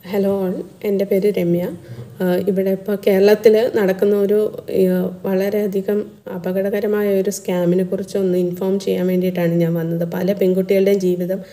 hello all എൻ്റെ പേര് രമ്യ ആഹ് ഇവിടെ ഇപ്പോൾ കേരളത്തിൽ നടക്കുന്ന ഒരു ആഹ് വളരെയധികം അപകടകരമായ ഒരു സ്കാമിനെ കുറിച്ച് ഒന്ന് ഇൻഫോം ചെയ്യാൻ വേണ്ടിയിട്ടാണ് ഞാൻ വന്നത് പല പെൺകുട്ടികളുടെയും ജീവിതം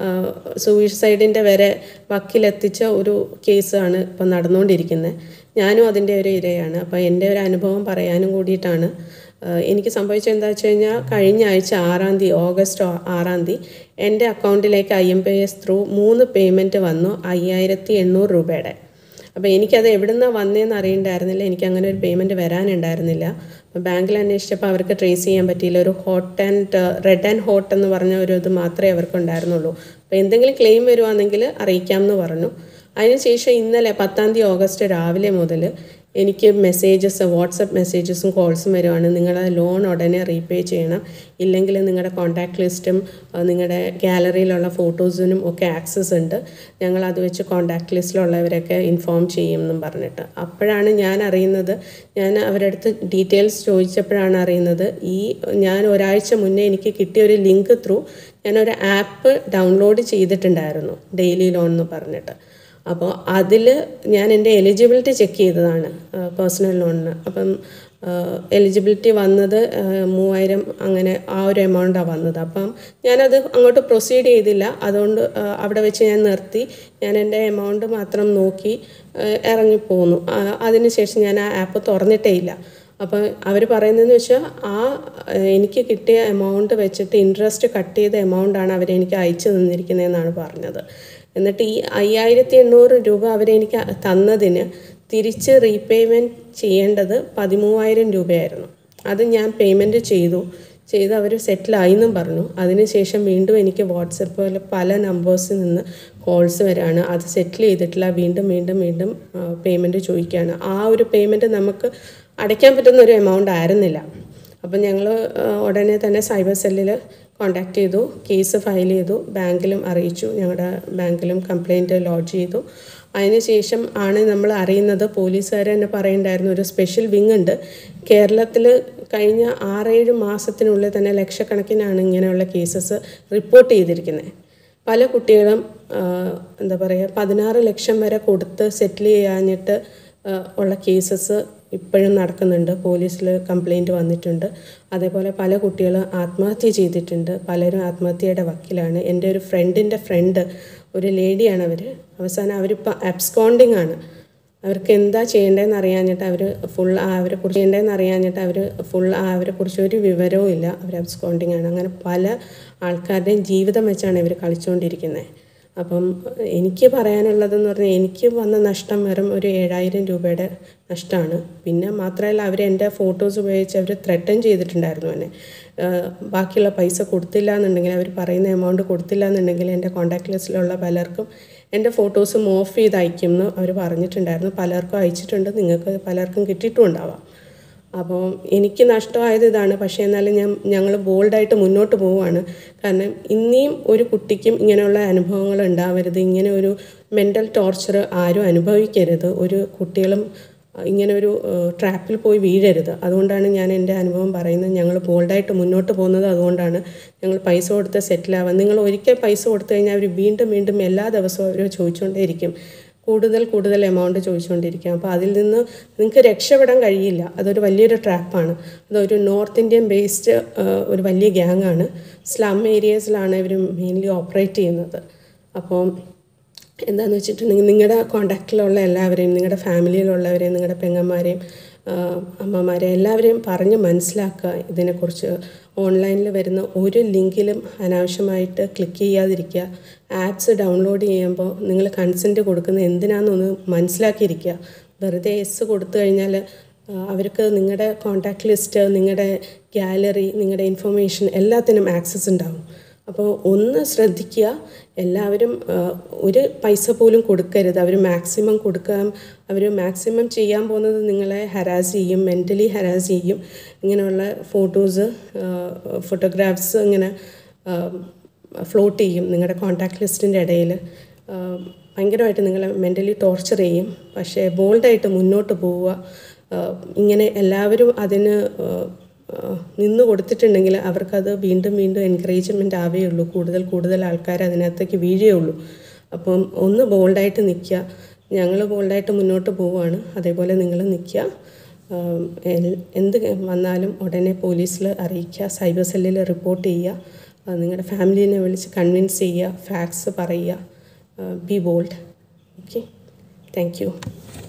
സൂയിസൈഡിൻ്റെ വരെ വക്കിലെത്തിച്ച ഒരു കേസാണ് ഇപ്പോൾ നടന്നുകൊണ്ടിരിക്കുന്നത് ഞാനും അതിൻ്റെ ഒരു ഇരയാണ് അപ്പോൾ എൻ്റെ ഒരു അനുഭവം പറയാനും കൂടിയിട്ടാണ് ആഹ് എനിക്ക് സംഭവിച്ചത് എന്താ വെച്ച് കഴിഞ്ഞാൽ കഴിഞ്ഞ ആഴ്ച ആറാം തീയതി ഓഗസ്റ്റ് ആ- ആറാം തീയതി എൻ്റെ അക്കൗണ്ടിലേക്ക് I M P S through മൂന്ന് പേയ്മെൻറ്റ് വന്നു അയ്യായിരത്തി എണ്ണൂറ് രൂപയുടെ അപ്പോൾ എനിക്കത് എവിടെ നിന്നാണ് വന്നതെന്ന് അറിയണ്ടായിരുന്നില്ല എനിക്ക് അങ്ങനെ ഒരു പേയ്മെൻറ്റ് വരാനുണ്ടായിരുന്നില്ല അപ്പോൾ ബാങ്കിൽ അന്വേഷിച്ചപ്പോൾ അവർക്ക് ട്രേസ് ചെയ്യാൻ പറ്റിയില്ല ഒരു hot and red and hot എന്ന് പറഞ്ഞ ഒരു ഇത് മാത്രമേ അവർക്ക് ഉണ്ടായിരുന്നുള്ളൂ അപ്പോൾ എന്തെങ്കിലും ക്ലെയിം വരുവാണെങ്കിൽ അറിയിക്കാമെന്ന് പറഞ്ഞു അതിനുശേഷം ഇന്നലെ പത്താം തീയതി ഓഗസ്റ്റ് രാവിലെ മുതൽ എനിക്ക് മെസ്സേജസ് വാട്സപ്പ് മെസ്സേജസും കോൾസും വരുവാണ് നിങ്ങളെ ലോൺ ഉടനെ റീപേ ചെയ്യണം ഇല്ലെങ്കിൽ നിങ്ങളുടെ കോൺടാക്ട് ലിസ്റ്റും അഹ് നിങ്ങളുടെ ഗാലറിയിലുള്ള ഫോട്ടോസിനും ഒക്കെ ആക്സസ് ഉണ്ട് ഞങ്ങൾ അത് വെച്ച് കോൺടാക്ട് ലിസ്റ്റിലുള്ളവരൊക്കെ ഇൻഫോം ചെയ്യും എന്നും പറഞ്ഞിട്ട് അപ്പോഴാണ് ഞാൻ അറിയുന്നത് ഞാൻ അവരുടെ അടുത്ത് ഡീറ്റെയിൽസ് ചോദിച്ചപ്പോഴാണ് അറിയുന്നത് ഈ ഞാൻ ഒരാഴ്ച മുന്നേ എനിക്ക് കിട്ടിയ ഒരു ലിങ്ക് ത്രൂ ഞാനൊരു ആപ്പ് ഡൗൺലോഡ് ചെയ്തിട്ടുണ്ടായിരുന്നു ഡെയിലി ലോൺ എന്ന് പറഞ്ഞിട്ട് അപ്പോൾ അതിൽ ഞാൻ എൻ്റെ എലിജിബിലിറ്റി ചെക്ക് ചെയ്തതാണ് പേഴ്സണൽ ലോണിന് അപ്പം എലിജിബിലിറ്റി വന്നത് ആ, മൂവായിരം അങ്ങനെ ആ ഒരു എമൗണ്ടാണ് വന്നത് അപ്പം ഞാനത് അങ്ങോട്ട് പ്രൊസീഡ് ചെയ്തില്ല അതുകൊണ്ട് ആ, അവിടെ വെച്ച് ഞാൻ നിർത്തി ഞാൻ എൻ്റെ എമൗണ്ട് മാത്രം നോക്കി ആ, ഇറങ്ങിപ്പോന്നു ആ, അതിനുശേഷം ഞാൻ ആ ആപ്പ് തുറന്നിട്ടേ ഇല്ല അപ്പോൾ അവർ പറയുന്നതെന്ന് വെച്ചാൽ ആ ഏഹ്, എനിക്ക് കിട്ടിയ എമൗണ്ട് വെച്ചിട്ട് ഇൻട്രസ്റ്റ് കട്ട് ചെയ്ത എമൗണ്ടാണ് അവരെനിക്ക് അയച്ചു തന്നിരിക്കുന്നതെന്നാണ് പറഞ്ഞത് എന്നിട്ട് ഈ അയ്യായിരത്തി എണ്ണൂറ് രൂപ അവരെനിക്ക് തന്നതിന് തിരിച്ച് റീപേയ്മെൻറ്റ് ചെയ്യേണ്ടത് പതിമൂവായിരം രൂപയായിരുന്നു അത് ഞാൻ പേയ്മെൻറ്റ് ചെയ്തു ചെയ്ത് അവർ സെറ്റിലായി എന്നും പറഞ്ഞു അതിനുശേഷം വീണ്ടും എനിക്ക് വാട്സപ്പിൽ പല നമ്പേഴ്സിൽ നിന്ന് കോൾസ് വരാണ് അത് സെറ്റിൽ ചെയ്തിട്ടില്ല വീണ്ടും വീണ്ടും വീണ്ടും പേയ്മെൻറ്റ് ചോദിക്കുകയാണ് ആ ഒരു പേയ്മെൻറ്റ് നമുക്ക് അടയ്ക്കാൻ പറ്റുന്ന ഒരു എമൗണ്ട് ആയിരുന്നില്ല അപ്പം ഞങ്ങൾ ഉടനെ തന്നെ സൈബർ സെല്ലിൽ കോണ്ടാക്ട് ചെയ്തു കേസ് ഫയൽ ചെയ്തു ബാങ്കിലും അറിയിച്ചു ഞങ്ങളുടെ ബാങ്കിലും കംപ്ലയിൻറ്റ് ലോഡ്ജ് ചെയ്തു അതിനുശേഷം ആണ് നമ്മൾ അറിയുന്നത് പോലീസുകാർ തന്നെ പറയുന്നുണ്ടായിരുന്നു ഒരു സ്പെഷ്യൽ വിങ് ഉണ്ട് കേരളത്തിൽ കഴിഞ്ഞ ആറേഴ് മാസത്തിനുള്ളിൽ തന്നെ ലക്ഷക്കണക്കിനാണ് ഇങ്ങനെയുള്ള കേസസ് റിപ്പോർട്ട് ചെയ്തിരിക്കുന്നത് പല കുട്ടികളും ആ, എന്താ പറയുക പതിനാറ് ലക്ഷം വരെ കൊടുത്ത് സെറ്റിൽ ചെയ്യാഞ്ഞിട്ട് ആ, ഉള്ള കേസസ് ഇപ്പോഴും നടക്കുന്നുണ്ട് പോലീസിൽ കംപ്ലൈൻറ്റ് വന്നിട്ടുണ്ട് അതേപോലെ പല കുട്ടികൾ ആത്മഹത്യ ചെയ്തിട്ടുണ്ട് പലരും ആത്മഹത്യയുടെ വക്കിലാണ് എൻ്റെ ഒരു ഫ്രണ്ടിൻ്റെ ഫ്രണ്ട് ഒരു ലേഡിയാണ് അവർ അവസാനം അവരിപ്പോൾ അബ്സ്കോണ്ടിങ് ആണ് അവർക്ക് എന്താ ചെയ്യേണ്ടതെന്ന് അറിയാഞ്ഞിട്ട് അവർ ഫുൾ അവരെ കുറിച്ച് ചെയ്യേണ്ടതെന്ന് അറിയാഞ്ഞിട്ട് അവർ ഫുൾ അവരെ കുറിച്ച് ഒരു വിവരവും ഇല്ല അവർ അബ്സ്കോണ്ടിങ് ആണ് അങ്ങനെ പല ആൾക്കാരുടെയും ജീവിതം വെച്ചാണ് ഇവർ കളിച്ചുകൊണ്ടിരിക്കുന്നത് അപ്പം എനിക്ക് പറയാനുള്ളതെന്ന് പറഞ്ഞാൽ എനിക്ക് വന്ന നഷ്ടം വെറും ഒരു ഏഴായിരം രൂപയുടെ നഷ്ടമാണ് പിന്നെ മാത്രമല്ല അവർ എൻ്റെ ഫോട്ടോസ് ഉപയോഗിച്ച് അവർ ത്രെട്ടൻ ചെയ്തിട്ടുണ്ടായിരുന്നു എന്നെ ആഹ് ബാക്കിയുള്ള പൈസ കൊടുത്തില്ല എന്നുണ്ടെങ്കിൽ അവർ പറയുന്ന എമൗണ്ട് കൊടുത്തില്ല എന്നുണ്ടെങ്കിൽ എൻ്റെ കോൺടാക്ട് ലിസ്റ്റിലുള്ള പലർക്കും എൻ്റെ ഫോട്ടോസും ഓഫ് ചെയ്ത് അയക്കും എന്ന് അവർ പറഞ്ഞിട്ടുണ്ടായിരുന്നു പലർക്കും അയച്ചിട്ടുണ്ട് നിങ്ങൾക്ക് പലർക്കും കിട്ടിയിട്ടും ഉണ്ടാവാം അപ്പോൾ എനിക്ക് നഷ്ടമായത് ഇതാണ് പക്ഷേ എന്നാലും ഞാൻ ഞങ്ങൾ ബോൾഡായിട്ട് മുന്നോട്ട് പോവുകയാണ് കാരണം ഇനിയും ഒരു കുട്ടിക്കും ഇങ്ങനെയുള്ള അനുഭവങ്ങൾ ഉണ്ടാവരുത് ഇങ്ങനെ ഒരു മെൻ്റൽ ടോർച്ചർ ആരും അനുഭവിക്കരുത് ഒരു കുട്ടികളും അഹ്, ഇങ്ങനെ ഒരു ട്രാപ്പിൽ പോയി വീഴരുത് അതുകൊണ്ടാണ് ഞാൻ എൻ്റെ അനുഭവം പറയുന്നത് ഞങ്ങൾ ബോൾഡായിട്ട് മുന്നോട്ട് പോകുന്നത് അതുകൊണ്ടാണ് ഞങ്ങൾ പൈസ കൊടുത്ത് സെറ്റിലാവാൻ നിങ്ങൾ ഒരിക്കൽ പൈസ കൊടുത്തു കഴിഞ്ഞാൽ അവർ വീണ്ടും വീണ്ടും എല്ലാ ദിവസവും അവർ ചോദിച്ചുകൊണ്ടേയിരിക്കും കൂടുതൽ കൂടുതൽ എമൗണ്ട് ചോദിച്ചുകൊണ്ടിരിക്കും അപ്പോൾ അതിൽ നിന്ന് നിങ്ങൾക്ക് രക്ഷപ്പെടാൻ കഴിയില്ല അതൊരു വലിയൊരു ട്രാപ്പാണ് അതൊരു നോർത്ത് ഇന്ത്യൻ ബേസ്ഡ് ഒരു വലിയ ഗ്യാങ്ങാണ് സ്ലം ഏരിയസിലാണ് ഇവർ മെയിൻലി ഓപ്പറേറ്റ് ചെയ്യുന്നത് അപ്പോൾ എന്താണെന്ന് വെച്ചിട്ടുണ്ടെങ്കിൽ നിങ്ങളുടെ കോണ്ടാക്റ്റിലുള്ള എല്ലാവരെയും നിങ്ങളുടെ ഫാമിലിയിലുള്ളവരെയും നിങ്ങളുടെ പെങ്ങന്മാരെയും ആ, അമ്മമാരെ എല്ലാവരെയും പറഞ്ഞ് മനസ്സിലാക്കുക ഇതിനെക്കുറിച്ച് ഓൺലൈനിൽ വരുന്ന ഒരു ലിങ്കിലും അനാവശ്യമായിട്ട് ക്ലിക്ക് ചെയ്യാതിരിക്കുക ആപ്സ് ഡൗൺലോഡ് ചെയ്യുമ്പോൾ നിങ്ങൾ കൺസെൻറ്റ് കൊടുക്കുന്നത് എന്തിനാണെന്നൊന്ന് മനസ്സിലാക്കിയിരിക്കുക വെറുതെ എസ് കൊടുത്തു കഴിഞ്ഞാൽ ആ, അവർക്ക് നിങ്ങളുടെ കോൺടാക്ട് ലിസ്റ്റ് നിങ്ങളുടെ ഗാലറി നിങ്ങളുടെ ഇൻഫർമേഷൻ എല്ലാത്തിനും ആക്സസ് ഉണ്ടാവും അപ്പോൾ ഒന്ന് ശ്രദ്ധിക്കുക എല്ലാവരും ആ, ഒരു പൈസ പോലും കൊടുക്കരുത് അവർ മാക്സിമം കൊടുക്കാൻ അവർ മാക്സിമം ചെയ്യാൻ പോകുന്നത് നിങ്ങളെ ഹരാസ് ചെയ്യും മെൻ്റലി ഹരാസ് ചെയ്യും ഇങ്ങനെയുള്ള ഫോട്ടോസ് ഫോട്ടോഗ്രാഫ്സ് ഇങ്ങനെ ഫ്ലോട്ട് ചെയ്യും നിങ്ങളുടെ കോൺടാക്ട് ലിസ്റ്റിൻ്റെ ഇടയിൽ ഭയങ്കരമായിട്ട് നിങ്ങളെ മെൻ്റലി ടോർച്ചർ ചെയ്യും പക്ഷേ ബോൾഡായിട്ട് മുന്നോട്ട് പോവുക ആ, ഇങ്ങനെ എല്ലാവരും അതിന് ആ, ആ, നിന്ന് കൊടുത്തിട്ടുണ്ടെങ്കിൽ അവർക്കത് വീണ്ടും വീണ്ടും എൻകറേജ്മെൻ്റ് ആവുകയുള്ളൂ കൂടുതൽ കൂടുതൽ ആൾക്കാർ അതിനകത്തേക്ക് വീഴുകയുള്ളൂ അപ്പം ഒന്ന് ബോൾഡായിട്ട് നിൽക്കുക ഞങ്ങൾ ബോൾഡായിട്ട് മുന്നോട്ട് പോവുകയാണ് അതേപോലെ നിങ്ങൾ നിൽക്കുക ആം, എൽ- എന്ത് വന്നാലും ഉടനെ പോലീസിൽ അറിയിക്കുക സൈബർ സെല്ലിൽ റിപ്പോർട്ട് ചെയ്യുക ആ, നിങ്ങളുടെ ഫാമിലീനെ വിളിച്ച് കൺവിൻസ് ചെയ്യുക ഫാക്ട്സ് പറയുക be bold okay thank U